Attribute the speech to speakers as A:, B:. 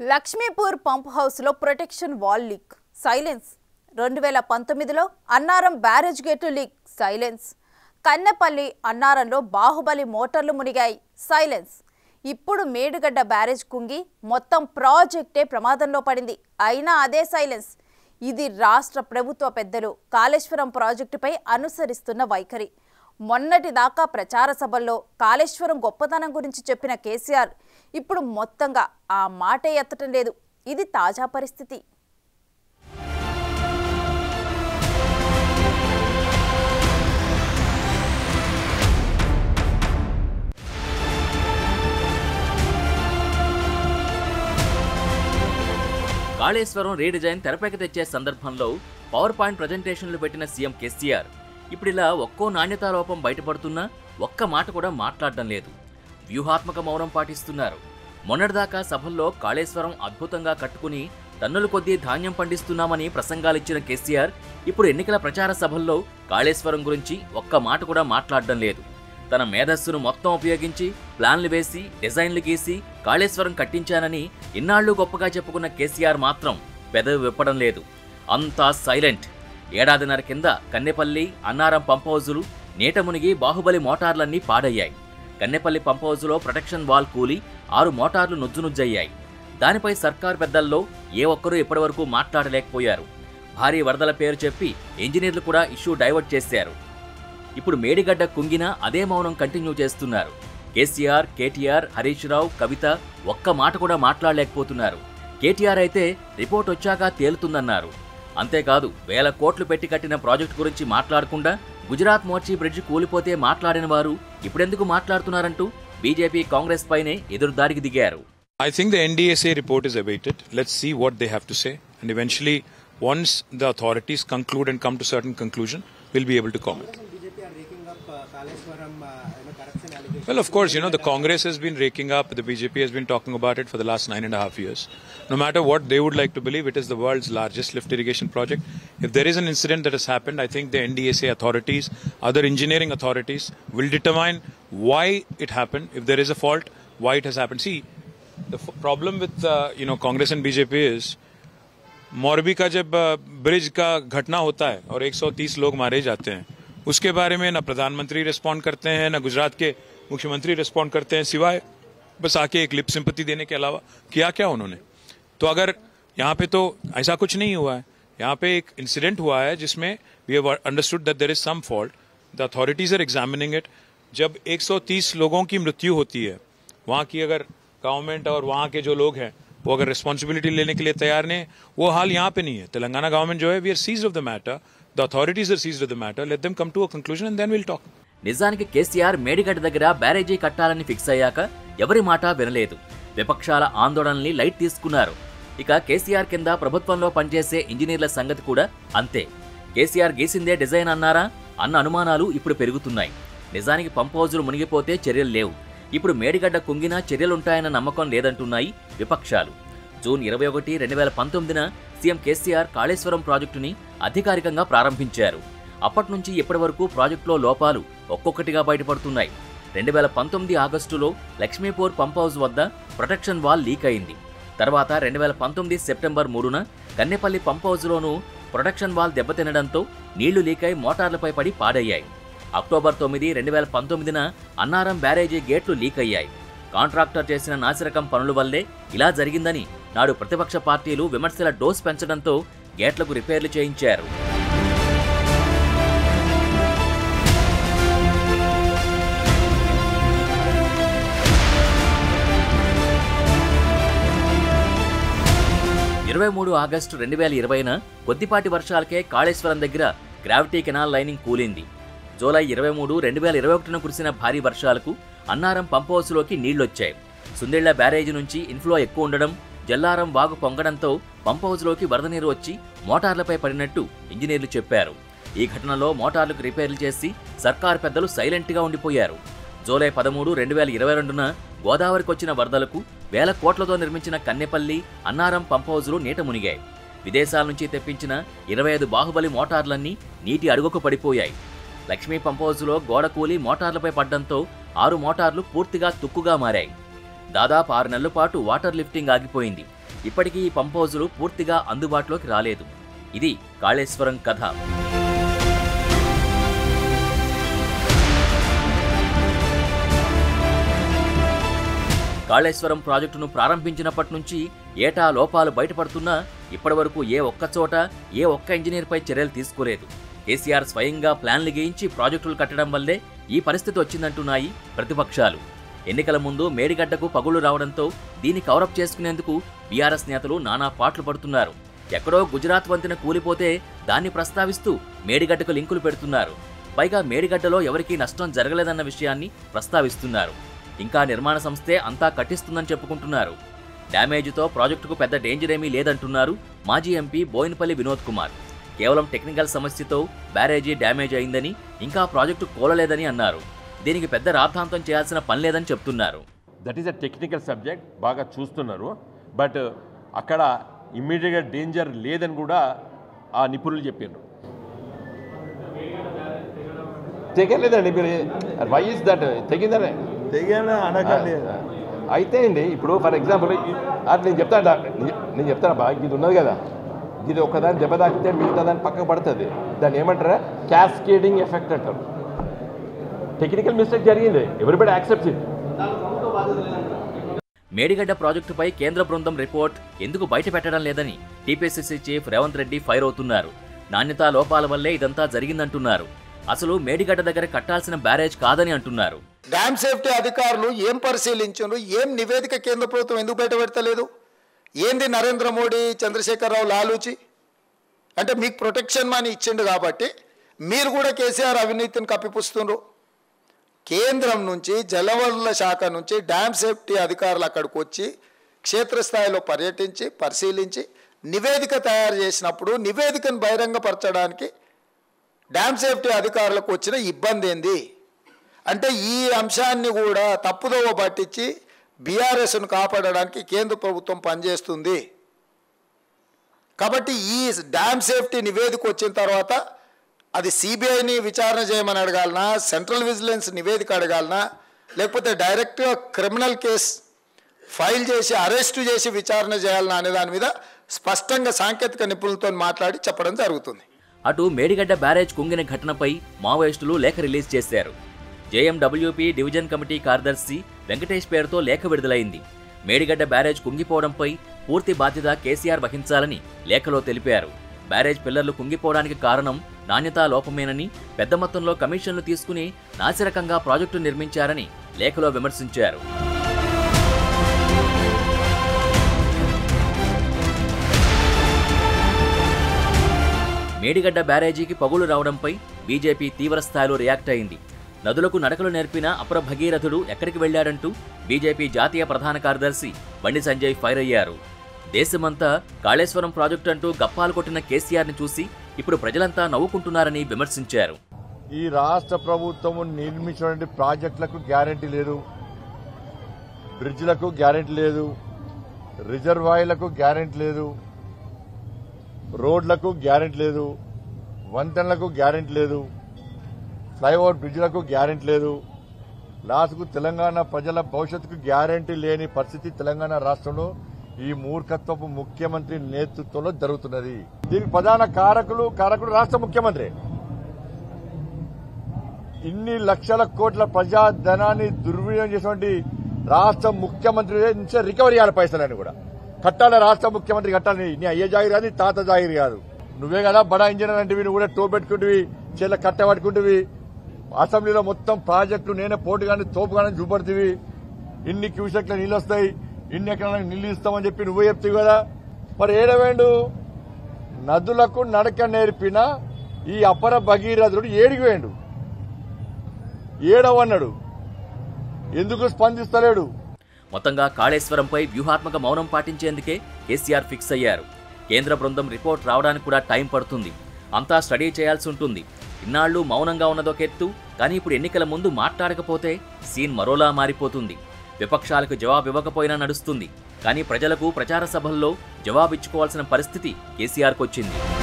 A: Lakshmipur pump హౌస్లో protection wall leak silence రెండు వేల పంతొమ్మిదిలో Annaram barrage gate leak silence Kannepalli అన్నారంలో బాహుబలి మోటార్లు మునిగాయి సైలెన్స్ ఇప్పుడు మేడుగడ్డ బ్యారేజ్ కుంగి మొత్తం ప్రాజెక్టే ప్రమాదంలో పడింది అయినా అదే సైలెన్స్ ఇది రాష్ట్ర ప్రభుత్వ పెద్దలు కాళేశ్వరం ప్రాజెక్టుపై అనుసరిస్తున్న వైఖరి మొన్నటి దాకా ప్రచార సభల్లో కాళేశ్వరం గొప్పతనం గురించి చెప్పిన కేసీఆర్ ఇప్పుడు మొత్తంగా ఆ మాటే ఎత్తటం లేదు ఇది తాజా పరిస్థితి
B: కాళేశ్వరం రీడిజైన్ తెరపైకి తెచ్చే సందర్భంలో పవర్ పాయింట్ ప్రజెంటేషన్లు పెట్టిన సీఎం కేసీఆర్ ఇప్పుడు ఇలా ఒక్కో నాణ్యతా లోపం బయటపడుతున్నా ఒక్క మాట కూడా మాట్లాడడం లేదు వ్యూహాత్మక మౌనం పాటిస్తున్నారు మొన్నటిదాకా సభల్లో కాళేశ్వరం అద్భుతంగా కట్టుకుని టన్నుల కొద్దీ ధాన్యం పండిస్తున్నామని ప్రసంగాలిచ్చిన కేసీఆర్ ఇప్పుడు ఎన్నికల ప్రచార సభల్లో కాళేశ్వరం గురించి ఒక్క మాట కూడా మాట్లాడడం లేదు తన మేధస్సును మొత్తం ఉపయోగించి ప్లాన్లు వేసి డిజైన్లు గీసి కాళేశ్వరం కట్టించానని ఇన్నాళ్లు గొప్పగా చెప్పుకున్న కేసీఆర్ మాత్రం పెదవి విప్పడం లేదు అంతా సైలెంట్ ఏడాదిన్నర కింద కన్నెపల్లి అన్నారం పంప్ హౌజులు నీట మునిగి బాహుబలి మోటార్లన్నీ పాడయ్యాయి కన్నెపల్లి పంప్ హౌజులో ప్రొటెక్షన్ వాల్ కూలి ఆరు మోటార్లు నుజ్జునుజ్జయ్యాయి దానిపై సర్కార్ పెద్దల్లో ఏ ఒక్కరూ ఇప్పటివరకు మాట్లాడలేకపోయారు భారీ వరదల పేరు చెప్పి ఇంజనీర్లు కూడా ఇష్యూ డైవర్ట్ చేశారు ఇప్పుడు మేడిగడ్డ కుంగిన అదే మౌనం కంటిన్యూ చేస్తున్నారు కేసీఆర్ కేటీఆర్ హరీష్ రావు కవిత ఒక్క మాట కూడా మాట్లాడలేకపోతున్నారు కేటీఆర్ అయితే రిపోర్ట్ వచ్చాక తేలుతుందన్నారు అంతేకాదు వేల కోట్లు పెట్టి కట్టిన ప్రాజెక్టు గురించి మాట్లాడకుండా గుజరాత్ మోర్చీ బ్రిడ్జ్ కూలిపోతే మాట్లాడిన వారు ఇప్పుడెందుకు మాట్లాడుతున్నారంటూ బీజేపీ కాంగ్రెస్ పైనే ఎదురుదాడికి దిగారు
C: I think the NDSA report is awaited. Let's see what they have to say. And eventually, once the authorities conclude and come to certain conclusion, we'll be able to comment.
D: BJP are raking up uh, Kaleshwaram, uh, you know, corruption allegations.
C: Well, of course, you know, the Congress has been raking up, the BJP has been talking about it for the last nine and a half years. No matter what they would like to believe, it is the world's largest lift irrigation project. If there is an incident that has happened, I think the NDSA authorities, other engineering authorities will determine why it happened. If there is a fault, why it has happened. See, the f- problem with, uh, you know, Congress and BJP is Morbi का जब अ, bridge का घटना होता है और 130 लोग मारे जाते हैं उसके बारे में ना प्रधानमंत्री रिस्पॉन्ड करते हैं ना गुजरात के मुख्यमंत्री रिस्पॉन्ड करते हैं सिवाय बस आके एक लिप सिंपति देने के अलावा किया क्या उन्होंने तो अगर यहाँ पे तो ऐसा कुछ नहीं हुआ है यहाँ पे एक इंसिडेंट हुआ है जिसमें we have understood that there is some fault the authorities are examining it जब 130 लोगों की मृत्यु होती है वहाँ की अगर गवर्नमेंट और वहाँ के जो लोग हैं वो अगर रिस्पॉन्सिबिलिटी लेने के लिए तैयार नहीं है, वो हाल यहाँ पे नहीं है तेलंगाना गवर्नमेंट जो है we are seize of the matter the authorities are seize of the matter let them come to a conclusion and then will talk
B: నిజానికి కేసీఆర్ మేడిగడ్డ దగ్గర బ్యారేజీ కట్టాలని ఫిక్స్ అయ్యాక ఎవరి మాట వినలేదు విపక్షాల ఆందోళనల్ని లైట్ తీసుకున్నారు ఇక కేసీఆర్ కింద ప్రభుత్వంలో పనిచేసే ఇంజనీర్ల సంగతి కూడా అంతే కేసీఆర్ గీసిందే డిజైన్ అన్నారా అన్న అనుమానాలు ఇప్పుడు పెరుగుతున్నాయి నిజానికి పంప్ హౌజులు మునిగిపోతే చర్యలు లేవు ఇప్పుడు మేడిగడ్డ కుంగినా చర్యలుంటాయన్న నమ్మకం లేదంటున్నాయి విపక్షాలు జూన్ ఇరవై ఒకటి రెండు వేల పంతొమ్మిదిన సీఎం కేసీఆర్ కాళేశ్వరం ప్రాజెక్టుని అధికారికంగా ప్రారంభించారు అప్పటి నుంచి ఇప్పటి వరకు ప్రాజెక్టులో లోపాలు ఒక్కొక్కటిగా బయటపడుతున్నాయి రెండు వేల పంతొమ్మిది ఆగస్టులో లక్ష్మీపూర్ పంప్ హౌస్ వద్ద ప్రొటెక్షన్ వాల్ లీక్ అయింది తర్వాత రెండు వేల పంతొమ్మిది సెప్టెంబర్ మూడున కన్నెపల్లి పంప్ హౌస్లోనూ ప్రొటెక్షన్ వాల్ దెబ్బతినడంతో నీళ్లు లీకై మోటార్లపై పడి పాడయ్యాయి అక్టోబర్ తొమ్మిది రెండు వేల పంతొమ్మిదిన అన్నారం బ్యారేజీ గేట్లు లీక్ అయ్యాయి కాంట్రాక్టర్ చేసిన నాసిరకం పనుల వల్లే ఇలా జరిగిందని నాడు ప్రతిపక్ష పార్టీలు విమర్శల డోస్ పెంచడంతో గేట్లకు రిపేర్లు చేయించారు ఇరవై మూడు ఆగస్టు రెండు వేల ఇరవైన కొద్దిపాటి వర్షాలకే కాళేశ్వరం దగ్గర గ్రావిటీ కెనాల్ లైనింగ్ కూలింది జూలై ఇరవై మూడు రెండు వేల ఇరవై ఒకటిన కురిసిన భారీ వర్షాలకు అన్నారం పంప్ హౌస్లోకి నీళ్లొచ్చాయి సుందిళ్ల బ్యారేజీ నుంచి ఇన్ఫ్లో ఎక్కువ ఉండడం జల్లారం వాగు పొంగడంతో పంప్ హౌస్లోకి వరద నీరు వచ్చి మోటార్లపై పడినట్టు ఇంజనీర్లు చెప్పారు ఈ ఘటనలో మోటార్లకు రిపేర్లు చేసి సర్కార్ పెద్దలు సైలెంట్గా ఉండిపోయారు జూలై పదమూడు రెండు వేల ఇరవై రెండున గోదావరికి వచ్చిన వరదలకు వేల కోట్లతో నిర్మించిన కన్నెపల్లి అన్నారం పంప్ హౌజులు నీట మునిగాయి విదేశాల నుంచి తెప్పించిన ఇరవై ఐదు బాహుబలి మోటార్లన్నీ నీటి అడుగుకు పడిపోయాయి లక్ష్మీ పంప్ హౌజులో గోడ కూలి మోటార్లపై పడ్డంతో ఆరు మోటార్లు పూర్తిగా తుక్కుగా మారాయి దాదాపు ఆరు నెలల పాటు వాటర్ లిఫ్టింగ్ ఆగిపోయింది ఇప్పటికీ ఈ పంప్ హౌజులు పూర్తిగా అందుబాటులోకి రాలేదు ఇది కాళేశ్వరం కథ కాళేశ్వరం ప్రాజెక్టును ప్రారంభించినప్పటి నుంచి ఏటా లోపాలు బయటపడుతున్నా ఇప్పటివరకు ఏ ఒక్క చోట ఏ ఒక్క ఇంజనీర్పై చర్యలు తీసుకోలేదు కేసీఆర్ స్వయంగా ప్లాన్లు గేయించి ప్రాజెక్టులు కట్టడం వల్లే ఈ పరిస్థితి వచ్చిందంటున్నాయి ప్రతిపక్షాలు ఎన్నికల ముందు మేడిగడ్డకు పగుళ్లు రావడంతో దీన్ని కవరప్ చేసుకునేందుకు బీఆర్ఎస్ నేతలు నానా పాట్లు పడుతున్నారు ఎక్కడో గుజరాత్ వంతెన కూలిపోతే దాన్ని ప్రస్తావిస్తూ మేడిగడ్డకు లింకులు పెడుతున్నారు పైగా మేడిగడ్డలో ఎవరికీ నష్టం జరగలేదన్న విషయాన్ని ప్రస్తావిస్తున్నారు ఇంకా నిర్మాణ సంస్థే అంతా కట్టిస్తుందని చెప్పుకుంటున్నారు డ్యామేజ్తో ప్రాజెక్టుకు పెద్ద డేంజర్ ఏమీ లేదంటున్నారు మాజీ ఎంపీ బోయినపల్లి వినోద్ కుమార్ కేవలం టెక్నికల్ సమస్యతో బ్యారేజీ డ్యామేజ్ అయిందని ఇంకా ప్రాజెక్టు కోలలేదని అన్నారు దీనికి పెద్ద రాద్ధాంతం చేయాల్సిన పని లేదని చెప్తున్నారు
E: that is a technical subject బాగా చూస్తున్నారు బట్ అక్కడ ఇమ్మీడియట్గా డేంజర్ లేదని కూడా ఆ నిపుణులు చెప్పారు తెగలేదండి మీరు వై ఇస్ దట్ తెగిందనే
F: తెగేనా అనకండి
E: అయితే అండి ఇప్పుడు ఫర్ ఎగ్జాంపుల్ అది నేను చెప్తాను డా- నేను- నేను చెప్తాను బా ఇది ఉన్నది కదా ఇది ఒకదాని దెబ్బ తాకితే మిగతా దాని పక్కకు పడుతుంది దాన్ని ఏమంటారా క్యాస్కేడింగ్ ఎఫెక్ట్ అంటారు టెక్నికల్ మిస్టేక్ జరిగింది ఎవరిబడి యాక్సెప్ట్స్ ఇట్
B: మేడిగడ్డ ప్రాజెక్టుపై కేంద్ర బృందం రిపోర్ట్ ఎందుకు బయట పెట్టడం లేదని TPCC chief Revanth Reddy fire అవుతున్నారు నాణ్యతా లోపాల వల్లే ఇదంతా జరిగిందంటున్నారు అసలు మేడిగడ్డ దగ్గర కట్టాల్సిన బ్యారేజ్ కాదని అంటున్నారు
G: డ్యామ్ సేఫ్టీ అధికారులు ఏం పరిశీలించారు ఏం నివేదిక కేంద్ర ప్రభుత్వం ఎందుకు బయటపెడతలేదు ఏంది నరేంద్ర మోడీ చంద్రశేఖరరావు లాలూచి అంటే మీకు ప్రొటెక్షన్ మనీ ఇచ్చిండు కాబట్టి మీరు కూడా కేసీఆర్ అవినీతిని కప్పిపుస్తుండ్రు కేంద్రం నుంచి జలవనరుల శాఖ నుంచి డ్యామ్ సేఫ్టీ అధికారులు అక్కడికి వచ్చి క్షేత్రస్థాయిలో పర్యటించి పరిశీలించి నివేదిక తయారు చేసినప్పుడు నివేదికను బహిరంగపరచడానికి డ్యామ్ సేఫ్టీ అధికారులకు వచ్చిన ఇబ్బంది ఏంది అంటే ఈ అంశాన్ని కూడా తప్పుదోవ పట్టించి బీఆర్ఎస్ను కాపాడడానికి కేంద్ర ప్రభుత్వం పనిచేస్తుంది కాబట్టి ఈ డ్యామ్ సేఫ్టీ నివేదిక వచ్చిన తర్వాత అది సిబిఐని విచారణ చేయమని అడగాలనా సెంట్రల్ విజిలెన్స్ నివేదిక అడగాలనా లేకపోతే డైరెక్ట్గా క్రిమినల్ కేస్ ఫైల్ చేసి అరెస్టు చేసి విచారణ చేయాలనా అనే దాని మీద స్పష్టంగా సాంకేతిక నిపుణులతో మాట్లాడి చెప్పడం జరుగుతుంది
B: అటు మేడిగడ్డ బ్యారేజ్ కుంగిన ఘటనపై మావోయిస్టులు లేఖ రిలీజ్ చేశారు జేఎండబ్ల్యూపీ డివిజన్ కమిటీ కార్యదర్శి వెంకటేష్ పేరుతో లేఖ విడుదలైంది మేడిగడ్డ బ్యారేజ్ కుంగిపోవడంపై పూర్తి బాధ్యత కేసీఆర్ వహించాలని లేఖలో తెలిపారు బ్యారేజ్ పిల్లర్లు కుంగిపోవడానికి కారణం నాణ్యతా లోపమేనని పెద్ద మొత్తంలో కమిషన్లు తీసుకుని నాసిరకంగా ప్రాజెక్టు నిర్మించారని లేఖలో విమర్శించారు మేడిగడ్డ బ్యారేజీకి పగులు రావడంపై బీజేపీ తీవ్రస్థాయిలో రియాక్ట్ అయింది నదులకు నడకలు నేర్పిన అపర భగీరథుడు ఎక్కడికి వెళ్లాడంటూ బీజేపీ జాతీయ ప్రధాన కార్యదర్శి బండి సంజయ్ ఫైర్ అయ్యారు దేశమంతా కాళేశ్వరం ప్రాజెక్టు అంటూ గప్పాలు కొట్టిన కేసీఆర్ని చూసి ఇప్పుడు ప్రజలంతా నవ్వుకుంటున్నారని విమర్శించారు
F: ఈ రాష్ట్ర ప్రభుత్వం నిర్మించినటువంటి ప్రాజెక్టులకు గ్యారంటీ లేదు బ్రిడ్జ్లకు గ్యారంటీ లేదు రిజర్వాయర్లకు గ్యారంటీ లేదు రోడ్లకు గ్యారెంటీ లేదు వంతెనలకు గ్యారెంటీ లేదు ఫ్లైఓవర్ బ్రిడ్జ్లకు గ్యారెంటీ లేదు లాస్ట్కు తెలంగాణ ప్రజల భవిష్యత్తుకు గ్యారెంటీ లేని పరిస్థితి తెలంగాణ రాష్ట్రంలో ఈ మూర్ఖత్వపు ముఖ్యమంత్రి నేతృత్వంలో జరుగుతున్నది దీనికి ప్రధాన కారకులు కారకుడు రాష్ట్ర ముఖ్యమంత్రి ఇన్ని లక్షల కోట్ల ప్రజా ధనాన్ని దుర్వినియోగం చేసినటువంటి రాష్ట్ర ముఖ్యమంత్రి నుంచే రికవరీ చేయాలి పైసలని కూడా కట్టాలి రాష్ట్ర ముఖ్యమంత్రి కట్టాలి నీ అయ్యే జాగిరి కాదు నీ తాత జాగిరి కాదు నువ్వే కదా బడా ఇంజనీర్ అంటే నువ్వు కూడా టో పెట్టుకుంటువి చేల కట్ట పట్టుకుంటువి అసెంబ్లీలో మొత్తం ప్రాజెక్టు నేనే పోటు కానీ తోపు కానీ చూపడుతుంది ఇన్ని క్యూసెక్ల నీళ్ళు వస్తాయి ఇన్ని ఎకరాలకు నీళ్ళు ఇస్తామని చెప్పి నువ్వే చెప్తావు కదా మరి ఏడవేండు నదులకు నడక నేర్పిన ఈ అపర భగీరథుడు ఏడికి వేయండు ఏడవన్నాడు ఎందుకు స్పందిస్తలేడు
B: మొత్తంగా కాళేశ్వరంపై వ్యూహాత్మక మౌనం పాటించేందుకే కేసీఆర్ ఫిక్స్ అయ్యారు కేంద్ర బృందం రిపోర్ట్ రావడానికి కూడా టైం పడుతుంది అంతా స్టడీ చేయాల్సి ఉంటుంది ఇన్నాళ్లు మౌనంగా ఉన్నదొకెత్తు కానీ ఇప్పుడు ఎన్నికల ముందు మాట్లాడకపోతే సీన్ మరోలా మారిపోతుంది విపక్షాలకు జవాబు ఇవ్వకపోయినా నడుస్తుంది కానీ ప్రజలకు ప్రచార సభల్లో జవాబిచ్చుకోవాల్సిన పరిస్థితి కేసీఆర్కొచ్చింది